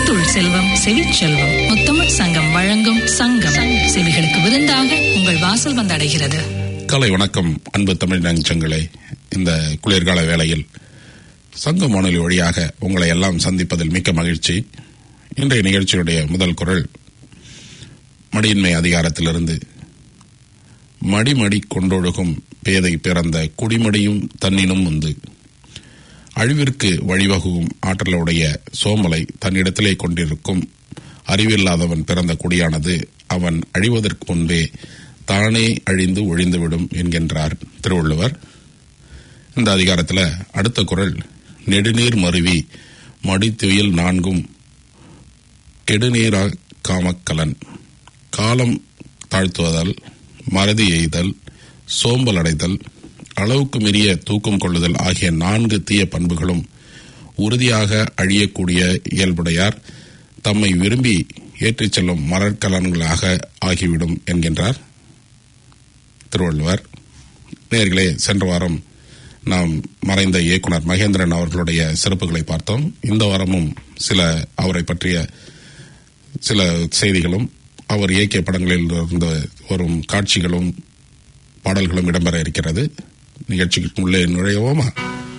முத்துள் செல்வம் செவிச்செல்வம் முத்தமிழ் சங்கம் வழங்கும் சங்கம் செவிகளுக்கு விருந்தாக உங்கள் வாசல் வந்தடைகிறது காலை வணக்கம் அன்பு தமிழ் நஞ்சங்களே இந்த குளிர்கால வேளையில் சங்கம் வானொலி வழியாக உங்களை எல்லாம் சந்திப்பதில் மிக்க மகிழ்ச்சி இன்றைய நிகழ்ச்சியுடைய முதல் குரல் மடியின்மை அதிகாரத்திலிருந்து மடிமடி கொண்டொழுகும் பேதை பிறந்த குடிமடியும் தன்னினும் உந்து அழிவிற்கு வழிவகுக்கும் ஆற்றலுடைய சோமலை தன்னிடத்திலே கொண்டிருக்கும் அறிவில்லாதவன் பிறந்த குடியானது அவன் அழிவதற்கு முன்பே தானே அழிந்து ஒழிந்துவிடும் என்கின்றார் திருவள்ளுவர் இந்த அதிகாரத்தில் அடுத்த குரல் நெடுநீர் மருவி மடித்துயில் நான்கும் கெடுநீரா காமக்கலன் காலம் தாழ்த்துவதால் மறதி எய்தல் சோம்பல் அடைதல் அளவுக்கு மீறிய தூக்கம் கொள்ளுதல் ஆகிய நான்கு தீய பண்புகளும் உறுதியாக அழியக்கூடிய இயல்புடையார் தம்மை விரும்பி ஏற்றிச் செல்லும் மரக்கலன்களாக ஆகிவிடும் என்கின்றார் திருவள்ளுவர் நேர்களே சென்ற வாரம் நாம் மறைந்த இயக்குனர் மகேந்திரன் அவர்களுடைய சிறப்புகளை பார்த்தோம் இந்த வாரமும் சில அவரை பற்றிய சில செய்திகளும் அவர் இயக்கிய படங்களில் இருந்து வரும் காட்சிகளும் பாடல்களும் இடம்பெற இருக்கிறது நிகழ்ச்சிக்கு உள்ளே நுழையவோமா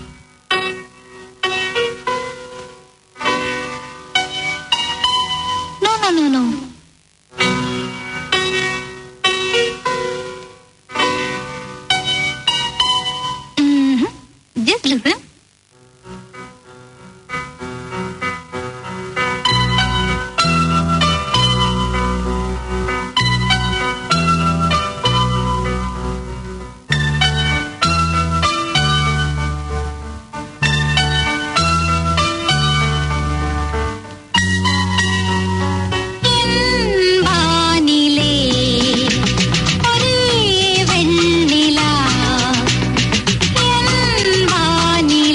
No, no, no, no. Mhm. Just listen. வானிலே ஒரே வெண்ணிலா என் வானிலே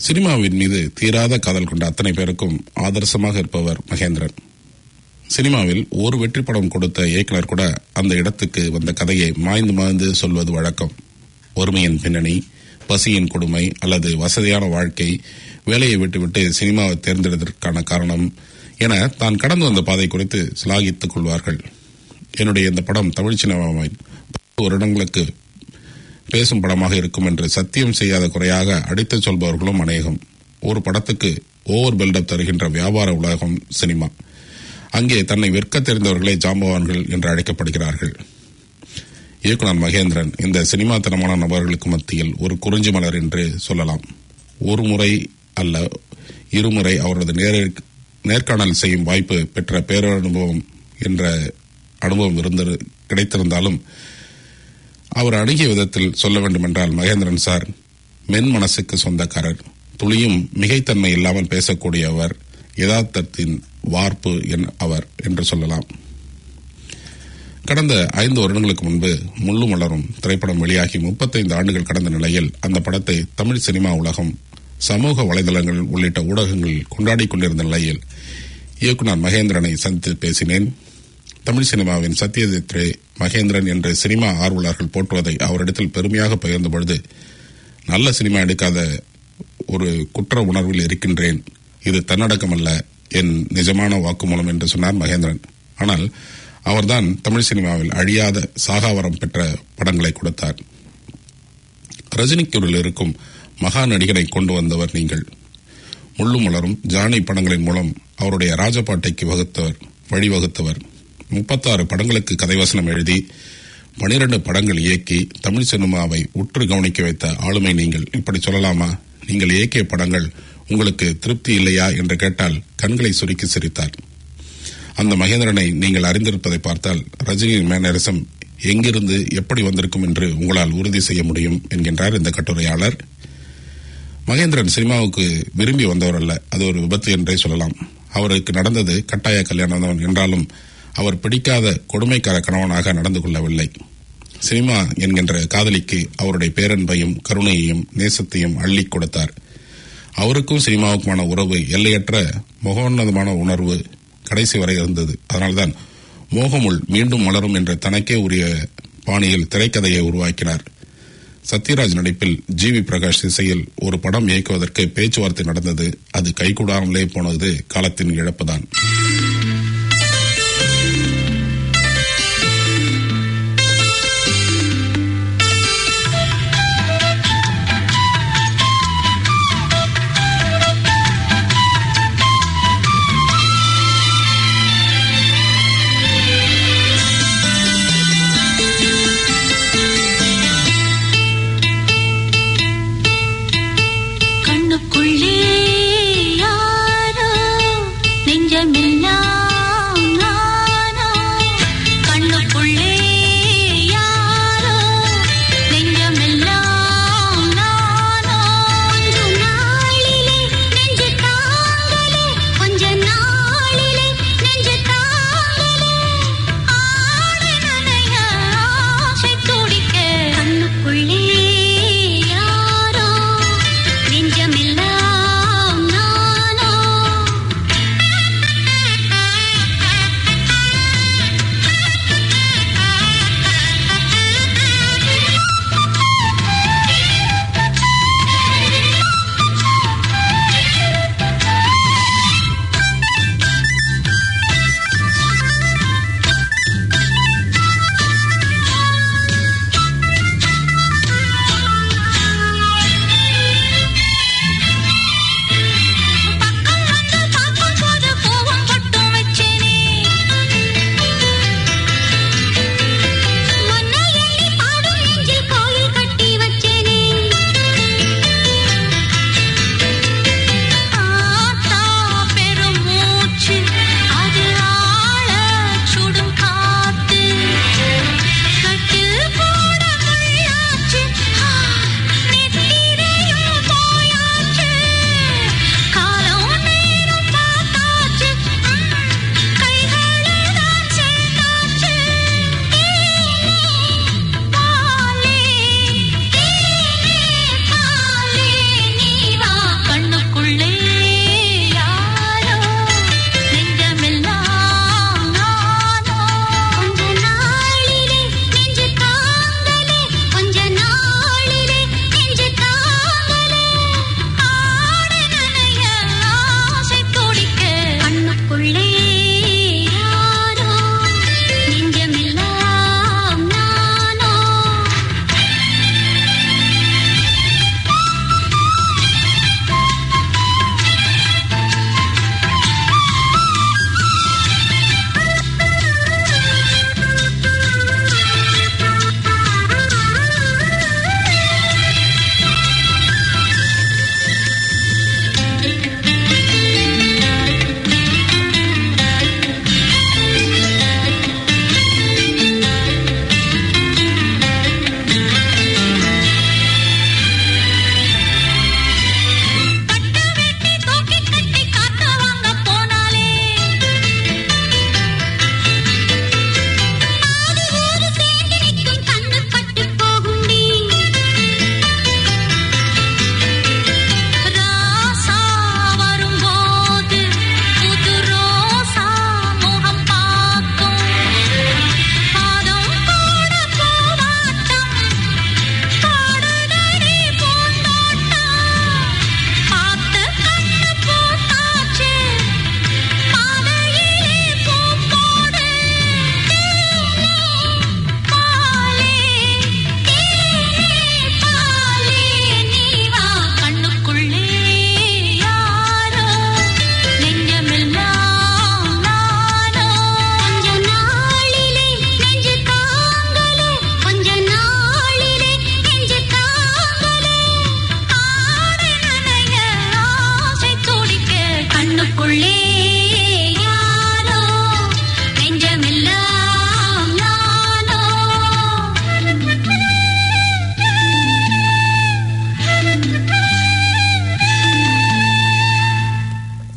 சினிமாவின் மீது தீராத காதல் கொண்ட அத்தனை பேருக்கும் ஆதர்சமாக இருப்பவர் மகேந்திரன் சினிமாவில் ஒரு வெற்றி படம் கொடுத்த இயக்குனர் கூட அந்த இடத்துக்கு வந்த கதையை மாய்ந்து மாய்ந்து சொல்வது வழக்கம் ஒருமையின் பின்னணி பசியின் கொடுமை அல்லது வசதியான வாழ்க்கை வேலையை விட்டுவிட்டு சினிமாவை தேர்ந்தெடுத்ததற்கான காரணம் என தான் கடந்து வந்த பாதை குறித்து சிலாகித்துக் கொள்வார்கள் என்னுடைய இந்த படம் தமிழ் சினிமாவின் பத்து வருடங்களுக்கு பேசும் படமாக இருக்கும் என்று சத்தியம் செய்யாத குறையாக அடித்துச் சொல்பவர்களும் அநேகம் ஒரு படத்துக்கு ஓவர் பில்டப் தருகின்ற வியாபார உலகம் சினிமா அங்கே தன்னை விற்க தெரிந்தவர்களே ஜாம்பவான்கள் என்று அழைக்கப்படுகிறார்கள் இயக்குனர் மகேந்திரன் இந்த சினிமாத்தனமான நபர்களுக்கு மத்தியில் ஒரு குறிஞ்சி மலர் என்று சொல்லலாம் ஒரு முறை அல்ல இருமுறை அவரது நேர நேர்காணல் செய்யும் வாய்ப்பு பெற்ற பேரனுபவம் என்ற அனுபவம் இருந்த கிடைத்திருந்தாலும் அவர் அணுகிய விதத்தில் சொல்ல வேண்டுமென்றால் மகேந்திரன் சார் மென் மனசுக்கு சொந்தக்காரர் துளியும் மிகைத்தன்மை இல்லாமல் பேசக்கூடியவர் யதார்த்தத்தின் வார்ப்பு என் அவர் என்று சொல்லலாம் கடந்த ஐந்து வருடங்களுக்கு முன்பு முள்ளு மலரும் திரைப்படம் வெளியாகி முப்பத்தைந்து ஆண்டுகள் கடந்த நிலையில் அந்த படத்தை தமிழ் சினிமா உலகம் சமூக வலைதளங்கள் உள்ளிட்ட ஊடகங்களில் கொண்டாடிக் கொண்டிருந்த நிலையில் இயக்குனர் மகேந்திரனை சந்தித்து பேசினேன் தமிழ் சினிமாவின் சத்யஜித் ரே மகேந்திரன் என்று சினிமா ஆர்வலர்கள் போற்றுவதை அவரிடத்தில் பெருமையாக பகிர்ந்த பொழுது நல்ல சினிமா எடுக்காத ஒரு குற்ற உணர்வில் இருக்கின்றேன் இது தன்னடக்கமல்ல என் நிஜமான வாக்குமூலம் என்று சொன்னார் மகேந்திரன் ஆனால் அவர்தான் தமிழ் சினிமாவில் அழியாத சாகாவரம் பெற்ற படங்களை கொடுத்தார் ரஜினிக்குரில் இருக்கும் மகா நடிகரை கொண்டு வந்தவர் நீங்கள் முள்ளும் மலரும் ஜானி படங்களின் மூலம் அவருடைய ராஜபாட்டைக்கு வகுத்தவர் வழிவகுத்தவர் முப்பத்தாறு படங்களுக்கு கதைவசனம் எழுதி பனிரெண்டு படங்கள் இயக்கி தமிழ் சினிமாவை உற்று கவனிக்க வைத்த ஆளுமை நீங்கள் இப்படி சொல்லலாமா நீங்கள் இயக்கிய படங்கள் உங்களுக்கு திருப்தி இல்லையா என்று கேட்டால் கண்களை சுருக்கி சிரித்தார் அந்த மகேந்திரனை நீங்கள் அறிந்திருப்பதை பார்த்தால் ரஜினியின் மேனரசம் எங்கிருந்து எப்படி வந்திருக்கும் என்று உங்களால் உறுதி செய்ய முடியும் என்கின்றார் இந்த கட்டுரையாளர் மகேந்திரன் சினிமாவுக்கு விரும்பி வந்தவர் அல்ல அது ஒரு விபத்து என்றே சொல்லலாம் அவருக்கு நடந்தது கட்டாய கல்யாணம் என்றாலும் அவர் பிடிக்காத கொடுமைக்கார கணவனாக நடந்து கொள்ளவில்லை சினிமா என்கின்ற காதலிக்கு அவருடைய பேரன்பையும் கருணையையும் நேசத்தையும் அள்ளி கொடுத்தார் அவருக்கும் சினிமாவுக்குமான உறவு எல்லையற்ற மகோன்னதமான உணர்வு கடைசி வரை இருந்தது அதனால்தான் மோகமுள் மீண்டும் மலரும் என்ற தனக்கே உரிய பாணியில் திரைக்கதையை உருவாக்கினார் சத்யராஜ் நடிப்பில் ஜி வி பிரகாஷ் இசையில் ஒரு படம் இயக்குவதற்கு பேச்சுவார்த்தை நடந்தது அது கைகூடாமலே போனது காலத்தின் இழப்புதான் கண்ணுக்குள்ளே யாரோ நெஞ்சமெல்லாம்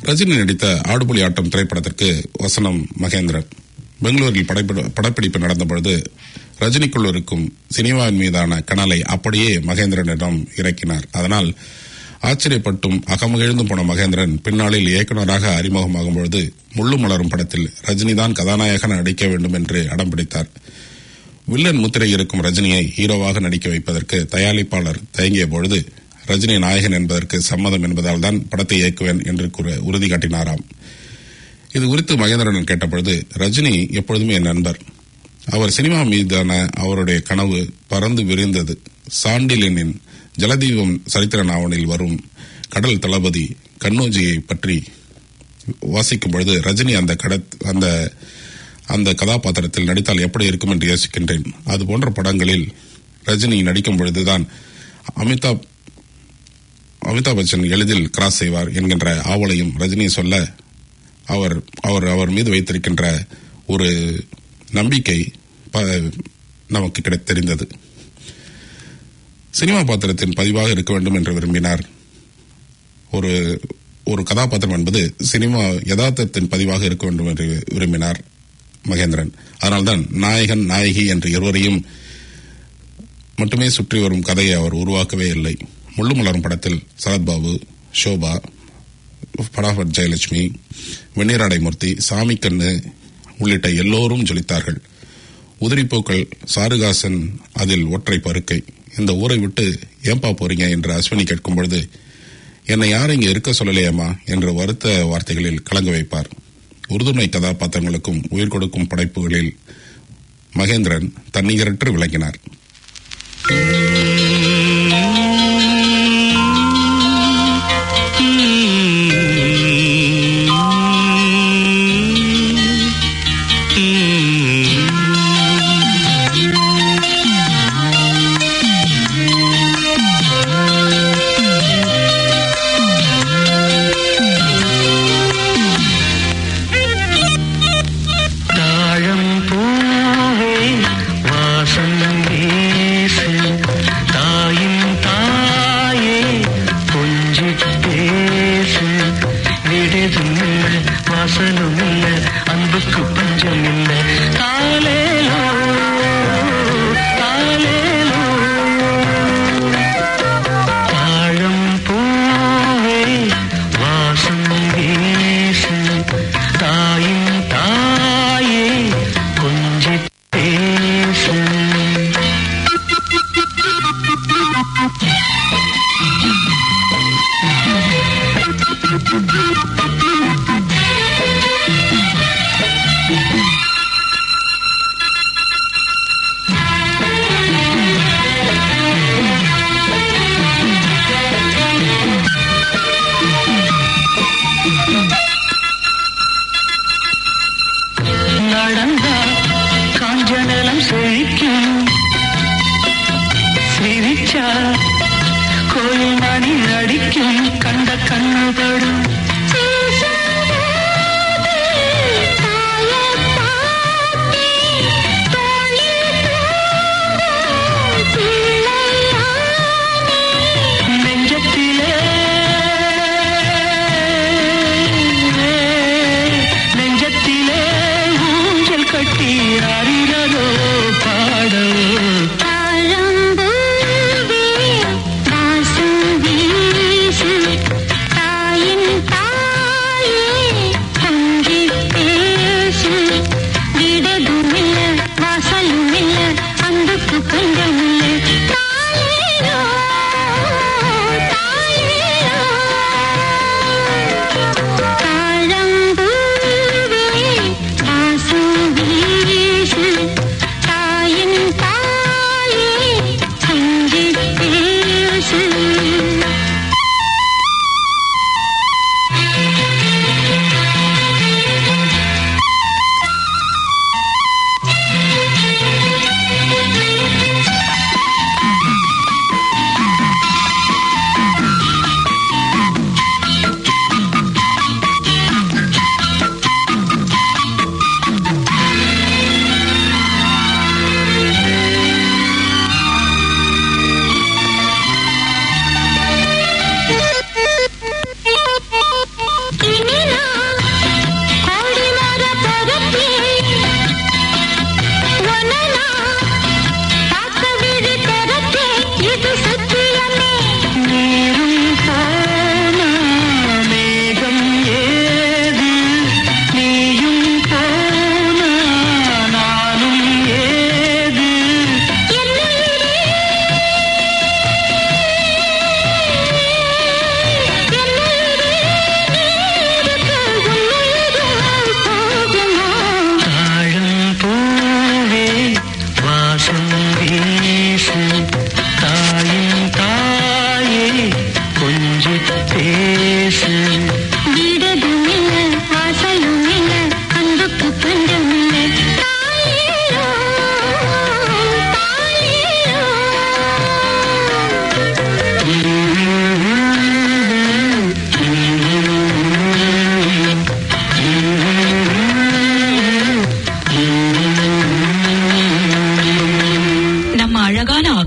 ரஜினி நடித்த ஆடுபுலி ஆட்டம் திரைப்படத்திற்கு வசனம் மகேந்திரன் பெங்களூரில் படைப்பிட- படப்பிடிப்பு நடந்தபொழுது ரஜினிக்குள் இருக்கும் சினிமாவின் மீதான கனலை அப்படியே மகேந்திரனிடம் இறக்கினார் அதனால் ஆச்சரியப்பட்டும் அகமகிழ்ந்து போன மகேந்திரன் பின்னாளில் இயக்குநராக அறிமுகமாகும் பொழுது முள்ளு மலரும் படத்தில் ரஜினிதான் கதாநாயகன் நடிக்க வேண்டும் என்று அடம் பிடித்தார் வில்லன் முத்திரை இருக்கும் ரஜினியை ஹீரோவாக நடிக்க வைப்பதற்கு தயாரிப்பாளர் தயங்கிய பொழுது ரஜினி நாயகன் என்பதற்கு சம்மதம் என்பதால் தான் படத்தை இயக்குவேன் என்று கூற உறுதி காட்டினாராம் இது குறித்து மகேந்திரன் கேட்டபொழுது ரஜினி எப்பொழுதுமே என் நண்பர் அவர் சினிமா மீதான அவருடைய கனவு பறந்து விரிந்தது சாண்டிலினின் ஜலதீபம் சரித்திர நாவலில் வரும் கடல் தளபதி கண்ணோஜியை பற்றி வாசிக்கும் பொழுது ரஜினி அந்த கட அந்த அந்த கதாபாத்திரத்தில் நடித்தால் எப்படி இருக்கும் என்று யோசிக்கின்றேன் அது போன்ற படங்களில் ரஜினி நடிக்கும் பொழுதுதான் அமிதாப் அமிதாப் பச்சன் எளிதில் கிராஸ் செய்வார் என்கின்ற ஆவலையும் ரஜினி சொல்ல அவர் அவர் அவர் மீது வைத்திருக்கின்ற ஒரு நம்பிக்கை ப- நமக்கு கிடை தெரிந்தது சினிமா பாத்திரத்தின் பதிவாக இருக்க வேண்டும் என்று விரும்பினார் ஒரு ஒரு கதாபாத்திரம் என்பது சினிமா யதார்த்தத்தின் பதிவாக இருக்க வேண்டும் என்று விரும்பினார் மகேந்திரன் அதனால்தான் நாயகன் நாயகி என்று இருவரையும் மட்டுமே சுற்றி வரும் கதையை அவர் உருவாக்கவே இல்லை முள்ளு மலரும் படத்தில் சரத்பாபு ஷோபா படாபட் ஜெயலட்சுமி வெந்நீராடை மூர்த்தி சாமிக்கண்ணு உள்ளிட்ட எல்லோரும் ஜொலித்தார்கள் உதிரிப்பூக்கள் சாருகாசன் அதில் ஒற்றை பருக்கை இந்த ஊரை விட்டு ஏன்பா போறீங்க என்று அஸ்வினி கேட்கும் பொழுது என்னை யாரும் இங்க இருக்க சொல்லலையேம்மா என்று வருத்த வார்த்தைகளில் கலங்க வைப்பார் உறுதுணை கதாபாத்திரங்களுக்கும் உயிர் கொடுக்கும் படைப்புகளில் மகேந்திரன் தன்னிகரற்று விளங்கினார் தாழம் பூவே வாசம் வீசு தாயின் தாயே கொஞ்சி பேசு விடுதும் இல்ல வாசலும் இல்ல அன்புக்கு பஞ்சம் இல்ல தாலேலோ தாலேலோ தாழம் பூவே வாசம் வீசு தாயின் தாயே கொஞ்சி பேசு நடந்தா காஞ்ச நிலம் செழிக்கும் சிரிச்சா கோயில் மணி அடிக்கும் கண்ட கண்ணுபடும் நெஞ்சத்திலே நெஞ்சத்திலே ஊஞ்சல் கட்டி அறிகிறதோ பாடவோ தாழம்பூவே வாசம் வீசு தாயின்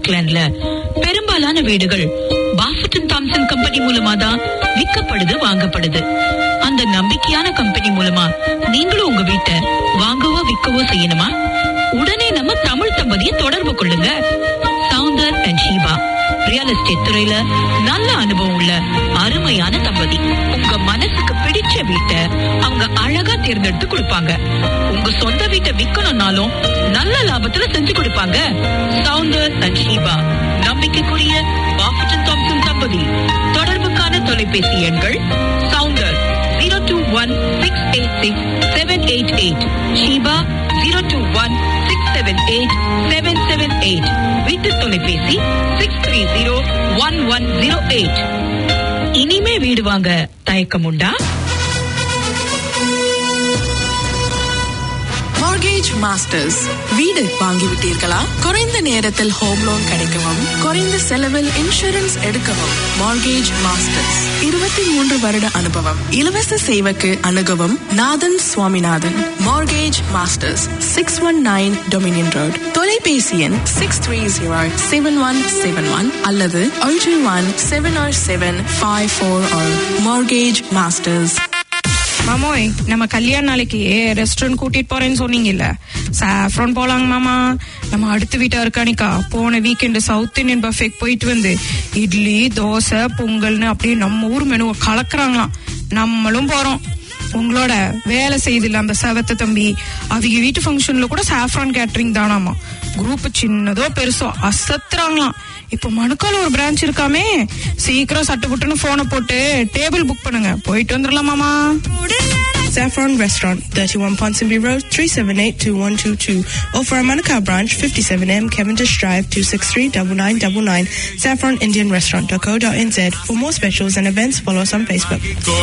ஆக்லாண்ட்ல பெரும்பாலான வீடுகள் பாஃபட்டன் தாம்சன் கம்பெனி மூலமா தான் விற்கப்படுது வாங்கப்படுது அந்த நம்பிக்கையான கம்பெனி மூலமா நீங்களும் உங்க வீட்டை வாங்கவோ விற்கவோ செய்யணுமா உடனே நம்ம தமிழ் தம்பதியை தொடர்பு கொள்ளுங்க Sounder and Sheeba real estate துறையில நல்ல அனுபவம் உள்ள அருமையான தம்பதி உங்க மனசுக்கு பிடிச்ச வீட்டை அவங்க அழகா தேர்ந்தெடுத்து கொடுப்பாங்க உங்க சொந்த வீட்டை விக்கணும்னாலும் நல்ல லாபத்துல செஞ்சு கொடுப்பாங்க சவுந்தர் அண்ட் ஷீபா நம்பிக்கைக்குரிய பாஃபட்டன் தாம்சன் தம்பதி தொடர்புக்கான தொலைபேசி எண்கள் Sounder zero two one six eight six seven eight eight Sheeba zero two one six seven eight seven seven eight வீட்டு தொலைபேசி six three zero one one zero eight இனிமே வீடு வாங்க தயக்கம் உண்டா மார்கேஜ் மாஸ்டர்ஸ் வீடு வாங்கிவிட்டீர்களா குறைந்த நேரத்தில் ஹோம் லோன் கிடைக்கவும் குறைந்த செலவில் இன்சூரன்ஸ் எடுக்கவும் மார்கேஜ் மாஸ்டர்ஸ் இருபத்தி மூன்று வருட அனுபவம் இலவச சேவைக்கு அணுகவும் Nathan Swaminathan mortgage masters six one nine Dominion road தொலைபேசி எண் six three zero seven one seven one அல்லது ஒன்று one seven or seven five four or mortgage masters மாமோய் நம்ம கல்யாண நாளைக்கு ரெஸ்டாரண்ட் கூட்டிட்டு போறேன்னு சொன்னீங்கல்ல சாஃப்ரான் போலாங்க மாமா நம்ம அடுத்த வீட்டா இருக்கானிக்கா போன வீக்கெண்டு சவுத் இந்தியன் பஃபேக்கு போயிட்டு வந்து இட்லி தோசை பொங்கல்னு அப்படியே நம்ம ஊர் மெனுவை கலக்குறாங்களாம் நம்மளும் போறோம் உங்களோட வேலை செய்தில்ல அந்த செவத்த தம்பி அவங்க வீட்டு ஃபங்க்ஷன்ல கூட சாஃப்ரான் கேட்டரிங் தானாமா குரூப் சின்னதோ பெருசோ அசத்துறாங்களாம் இப்போ மணுக்கால ஒரு பிரான்ச் இருக்காமே சீக்கிரம் சட்டு புட்டுன்னு போனை போட்டு டேபிள் புக் பண்ணுங்க போயிட்டு வந்துடலாம் மாமா Saffron Restaurant, 31 Ponsonby Road, 378-2122. Or for our Manukau branch, 57M Cavendish Drive, 263-9999. saffronindianrestaurant.co.nz. For more specials and events, follow us on Facebook.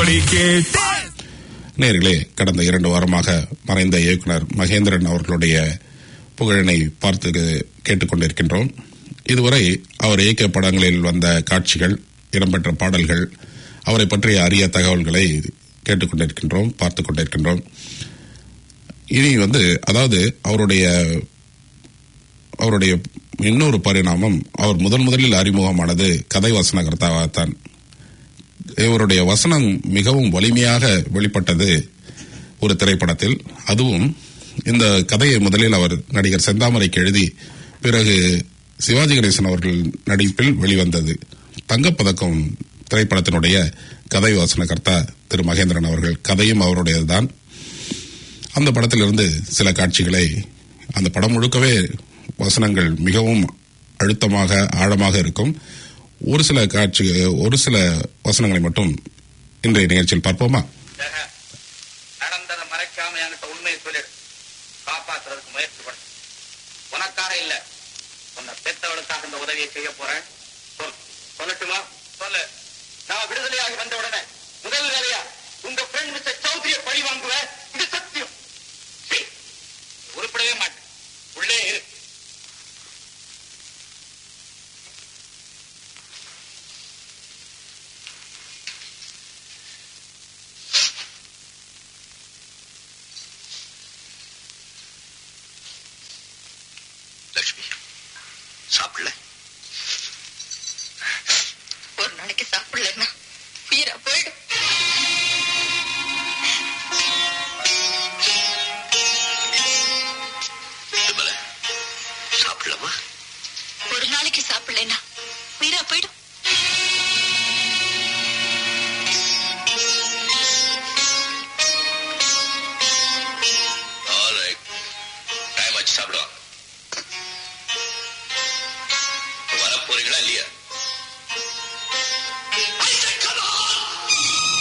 நேர்களே கடந்த இரண்டு வாரமாக மறைந்த இயக்குனர் மகேந்திரன் அவர்களுடைய புகழினை பார்த்து கேட்டுக்கொண்டிருக்கின்றோம் இதுவரை அவர் இயக்கிய படங்களில் வந்த காட்சிகள் இடம்பெற்ற பாடல்கள் அவரை பற்றிய அரிய தகவல்களை கேட்டுக்கொண்டிருக்கின்றோம் பார்த்து கொண்டிருக்கின்றோம் இனி வந்து அதாவது அவருடைய அவருடைய இன்னொரு பரிணாமம் அவர் முதன் முதலில் அறிமுகமானது கதை வசனகர்த்தாவாகத்தான் இவருடைய வசனம் மிகவும் வலிமையாக வெளிப்பட்டது ஒரு திரைப்படத்தில் அதுவும் இந்த கதையை முதலில் அவர் நடிகர் செந்தாமரைக்கு எழுதி பிறகு சிவாஜி கணேசன் அவர்கள் நடிப்பில் வெளிவந்தது தங்கப்பதக்கம் திரைப்படத்தினுடைய கதை வசனகர்த்தா திரு மகேந்திரன் அவர்கள் கதையும் அவருடையதுதான் அந்த படத்திலிருந்து சில காட்சிகளை அந்த படம் முழுக்கவே வசனங்கள் மிகவும் அழுத்தமாக ஆழமாக இருக்கும் ஒரு சில காட்சி ஒரு சில வசனங்களை மட்டும் இன்றைய நிகழ்ச்சியில் பார்ப்போமா நடந்ததை மறைக்காம என்கிட்ட உண்மையை சொல்லிடு காப்பாத்துறதுக்கு முயற்சி பண்ணு உனக்காக இல்ல உன்னை பெத்தவளுக்காக இந்த உதவியை செய்ய போறேன் சொல் சொல்லட்டுமா சொல்லு நான் விடுதலையாகி வந்த உடனே முதல் வேலையா உங்க ஃப்ரெண்ட் மிஸ்டர் சௌத்ரிய பழி வாங்குவேன் இது சத்தியம் சீ, உருப்படவே மாட்டேன் உள்ளே இரு லட்சுமி சாப்பிடல ஒரு நாளைக்கு சாப்பிடலன்னா உயிரா போயிடும் விமல சாப்பிடலாமா ஒரு நாளைக்கு சாப்பிடலன்னா உயிரா போயிடும் ஆல்ரைட் டைம் ஆச்சு சாப்பிடுவாங்க வர போறீங்களா இல்லையா I said, come on!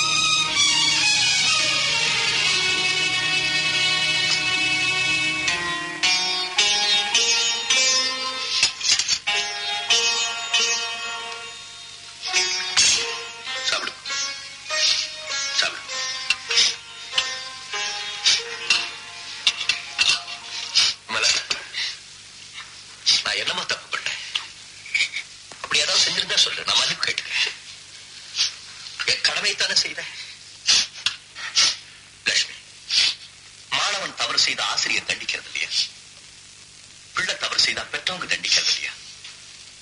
சாப்பிடு சாப்பிடு விமலா, நான் என்னமா தப்பு பண்ணேன் அப்படி ஏதாவது செஞ்சிருந்தா சொல்லு நான் மன்னிப்பு கேட்டுக்கிறேன் என் கடமை தானே செய்தேன் லட்சுமி மாணவன் தவறு செய்த ஆசிரியர் தண்டிக்கிறது இல்லையா பிள்ளை தவறு செய்தா பெற்றவங்க தண்டிக்கிறது இல்லையா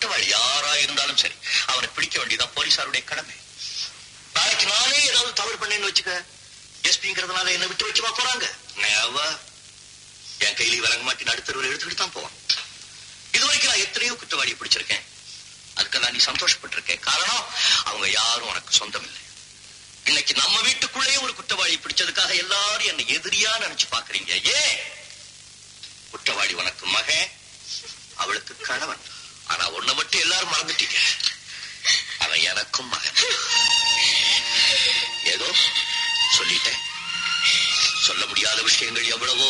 குற்றவாளி யாரா இருந்தாலும் சரி அவனை பிடிக்க வேண்டியதான் போலீசாருடைய கடமை நாளைக்கு நானே ஏதாவது தவறு பண்ணேன்னு வச்சுக்க எஸ்பிங்கிறதுனால என்ன விட்டு வைக்கவா போறாங்க நேவா என் கையில விளங்க மாட்டி நடுத்தருவில் எடுத்துக்கிட்டு தான் போவான் இதுவரைக்கும் நான் எத்தனையோ குற்றவாளியை பிடிச்சிருக்கேன் அதுக்கெல்லாம் நீ சந்தோஷப்பட்டிருக்கேன் காரணம் அவங்க யாரும் உனக்கு சொந்தம் இல்லை இன்னைக்கு நம்ம வீட்டுக்குள்ளேயே ஒரு குற்றவாளி பிடிச்சதுக்காக எல்லாரும் என்னை எதிரியா நினைச்சு பாக்குறீங்க ஏன் குற்றவாளி உனக்கு மகன் அவளுக்கு கணவன் ஆனா உன்னை மட்டும் எல்லாரும் மறந்துட்டீங்க அவன் எனக்கும் மகன் ஏதோ சொல்லிட்டேன் சொல்ல முடியாத விஷயங்கள் எவ்வளவோ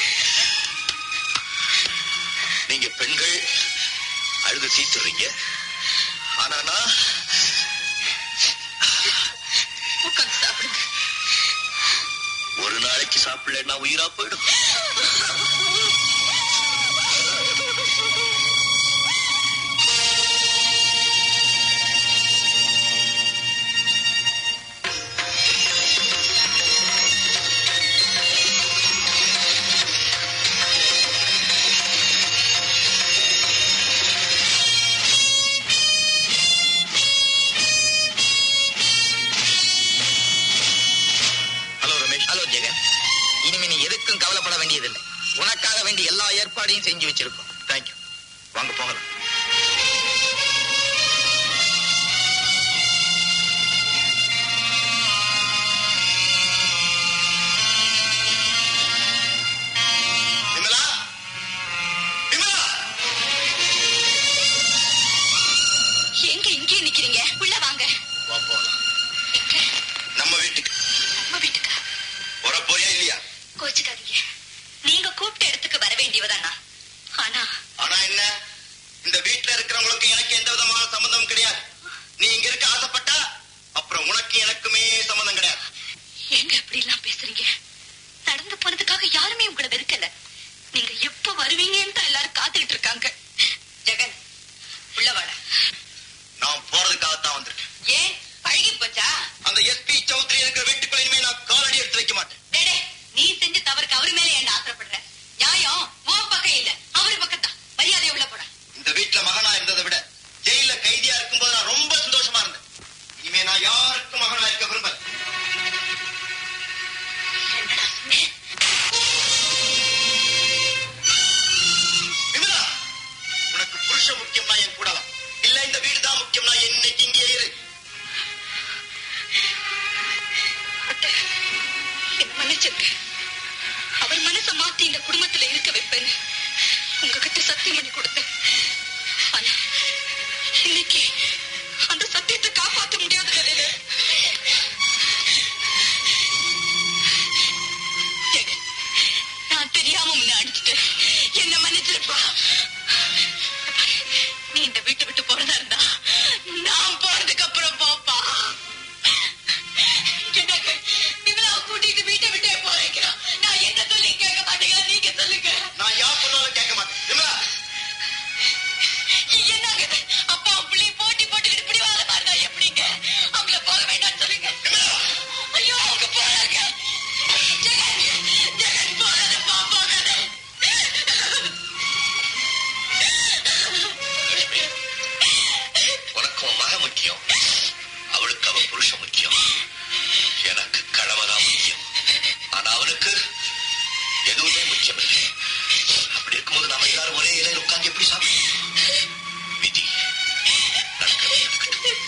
நீங்க பெண்கள் அழுது தீத்துறீங்க ஆனா நான் உட்காந்து சாப்பிடுங்க ஒரு நாளைக்கு சாப்பிடலன்னா உயிரா போயிடும் ஹலோ ரமேஷ் ஹலோ ஜெகன் இனிமே நீ எதுக்கும் கவலைப்பட வேண்டியதில்லை உனக்காக வேண்டிய எல்லா ஏற்பாடையும் செஞ்சு வச்சிருக்கோம் தேங்க்யூ வாங்க போகலாம் விமலா விமலா எங்க இங்கே நிக்கிறீங்க உள்ள வாங்க வா போலாம் எங்க நம்ம வீட்டுக்கு நம்ம வீட்டுக்கா வர போறியா இல்லையா கோச்சுக்காதீங்க நீங்க கூப்பிட்ட இடத்துக்கு வர வேண்டியவதானா ஆனா ஆனா என்ன இந்த வீட்டுல இருக்கிறவங்களுக்கு எனக்கு எந்த விதமான சம்பந்தம் கிடையாது நீ இங்க இருக்க ஆசைப்பட்டா அப்புறம் உனக்கு எனக்குமே சம்பந்தம் கிடையாது எங்க இப்படி எல்லாம் பேசுறீங்க நடந்து போனதுக்காக யாருமே உங்களை வெறுக்கல நீங்க எப்ப வருவீங்கன்னு தான் எல்லாரும் காத்துக்கிட்டு இருக்காங்க ஜெகன் உள்ள வாட நான் போறதுக்காகத்தான் வந்திருக்கேன் ஏன் பழகி போச்சா அந்த எஸ்பி சௌத்ரி இருக்கிற வீட்டுக்குள்ள இனிமே நான் காலடி எடுத்து வைக்க மாட்டேன் டேடே நீ செஞ்ச தவறுக்கு அவரு மேல என்ன ஆத்திரப்படுற நியாயம் உன் பக்கம் இல்ல அவரு பக்கத்தான் மரியாதை உள்ள போட இந்த வீட்டுல மகனா இருந்ததை விட ஜெயில கைதியா இருக்கும்போது நான் ரொம்ப சந்தோஷமா இருந்தேன் இனிமே நான் யாருக்கும் மகனா இருக்க விரும்பல என்னடா சொன்னேன் விமலா உனக்கு புருஷன் முக்கியம்னா என் கூட வா இல்ல இந்த வீடு தான் முக்கியம்னா என்னைக்கு இங்கே இரு அத்தை, என்னை மன்னிச்சிருங்க அவர் மனசை மாத்தி இந்த குடும்பத்துல இருக்க வைப்பேன்னு உங்ககிட்ட சத்தியம் பண்ணி கொடுத்தேன் ஆனா இன்னைக்கு அந்த சத்தியத்தை காப்பாத்த முடியாத நிலையில ஜெகன், நான் தெரியாம உன்னை அடிச்சிட்டேன் என்ன மன்னிச்சிருப்பா நீ இந்த வீட்டை விட்டு போறதா இருந்தா நான் போறதுக்கு அப்புறம் போப்பா எனக்கு இவ்வளவு கூட்டிட்டு வீட்டை விட்டே போறீங்க நான் என்ன சொல்லி கேட்க மாட்டேங்க நீங்க சொல்லுங்க நான் யார் சொன்னாலும் கேட்க மாட்டேன் விமலா என்னங்க இது? அப்பா பிள்ளை போட்டி போட்டுக்கிட்டு இப்படி வாழ பாருங்க எப்படிங்க அவங்கள போக வேண்டாம்னு சொல்லுங்க ஐயோ அவங்க போறாங்க ஜெகன் ஜெகன் போறாதுப்பா போகாது லட்சுமி உனக்கு உன் மகன் முக்கியம் அவளுக்கு அவன் புருஷன் முக்கியம் எனக்கு கணவனா முக்கியம் ஆனா அவனுக்கு எதுவுமே முக்கியம் இல்லை அப்படி இருக்கும்போது நாம எல்லாரும் ஒரே இலையில உட்கார்ந்து எப்படி சாப்பிடுவோம் விதி நடக்கிறது நடக்கட்டும்.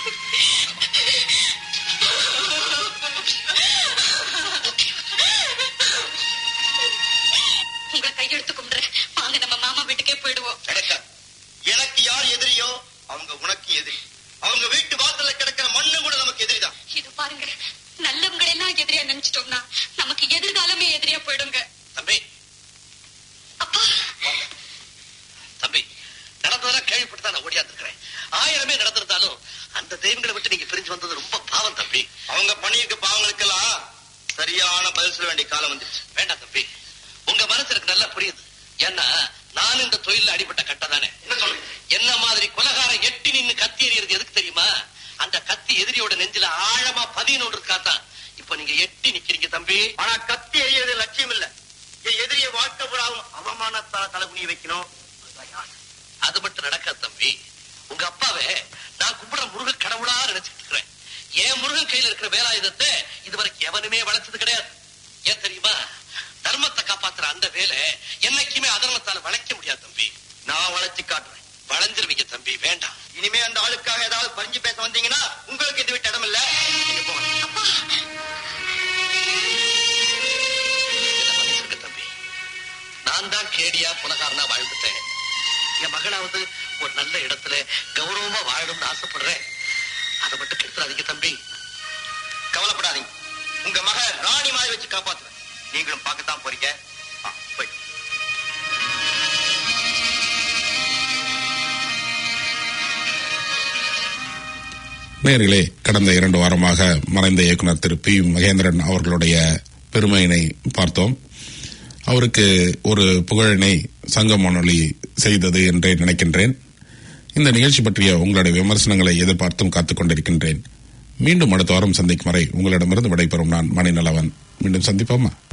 உங்க கையெடுத்து கும்பிடுறேன் வாங்க நம்ம மாமா வீட்டுக்கே போயிடுவோம் நடக்காது எனக்கு யார் எதிரியோ அவங்க உனக்கு எதிரி அவங்க வீட்டு வாசல்ல கிடக்கிற மண்ணு கூட நமக்கு எதிரிதான் இது பாருங்க நல்லவங்களை எல்லாம் எதிரியா நினைச்சிட்டோம்னா நமக்கு எதிர்காலமே எதிரியா போயிடுங்க தம்பி அப்பா வாங்க. தம்பி நடந்ததெல்லாம் கேள்விப்பட்டு நான் ஓடியாந்துருக்கிறேன் ஆயிரமே நடந்திருந்தாலும் அந்த தெய்வங்களை விட்டு நீங்க பிரிஞ்சு வந்தது ரொம்ப பாவம் தம்பி அவங்க பண்ணியிருக்க பாவங்களுக்கெல்லாம் சரியான பதில் சொல்ல வேண்டிய காலம் வந்துருச்சு வேண்டாம் தம்பி உங்க மனசு எனக்கு நல்லா புரியுது ஏன்னா நான் இந்த தொழில அடிபட்ட கட்டதானே என்ன சொல்றீங்க என்ன மாதிரி கொலகாரம் எட்டி நின்னு கத்தி எறியறது எதுக்கு தெரியுமா அந்த கத்தி எதிரியோட நெஞ்சில ஆழமா பதினொன்றுக்காதான் இப்ப நீங்க எட்டி நிக்கிறீங்க தம்பி ஆனா கத்தி எறியறது லட்சியம் இல்ல என் எதிரிய வாழ்க்கை புறாவும் அவமானத்தால தலைகுனிய வைக்கணும் அதுதான் யார். அது மட்டும் நடக்காது தம்பி உங்க அப்பாவே நான் கும்பிடுற முருக கடவுளா நினைச்சிட்டு இருக்கிறேன் என் முருகன் கையில இருக்கிற வேலாயுதத்தை இதுவரைக்கும் எவனுமே வளர்த்தது கிடையாது ஏன் தெரியுமா தர்மத்தை காப்பாத்துற அந்த வேலை என்னைக்குமே அதர்மத்தால வளைக்க முடியாது தம்பி நான் வளைச்சு காட்டுறேன் வளைஞ்சிருவீங்க தம்பி வேண்டாம் இனிமே அந்த ஆளுக்காக ஏதாவது பறிஞ்சு பேச வந்தீங்கன்னா உங்களுக்கு இது விட்டு இடம் இல்ல நீங்க போங்க என்ன மன்னிச்சிருங்க தம்பி நான் தான் கேடியா புலகாரனா வாழ்ந்துட்டேன் என் மகளாவது ஒரு நல்ல இடத்துல கௌரவமா வாழணும்னு ஆசைப்படுறேன் அதை மட்டும் கெடுத்துறாதீங்க தம்பி கவலைப்படாதீங்க உங்க மக ராணி மாதிரி வச்சு காப்பாத்துறேன் நீங்களும் பார்க்கத்தான் போறீங்க ஆ, போய் நேர்களே கடந்த இரண்டு வாரமாக மறைந்த இயக்குனர் திரு பி மகேந்திரன் அவர்களுடைய பெருமையினை பார்த்தோம் அவருக்கு ஒரு புகழினை சங்க வானொலி செய்தது என்றே நினைக்கின்றேன் இந்த நிகழ்ச்சி பற்றிய உங்களுடைய விமர்சனங்களை எதிர்பார்த்தும் காத்துக் கொண்டிருக்கின்றேன் மீண்டும் அடுத்த வாரம் சந்திக்கும் வரை உங்களிடமிருந்து விடைபெறும் நான் மணிநலவன் மீண்டும் சந்திப்போமா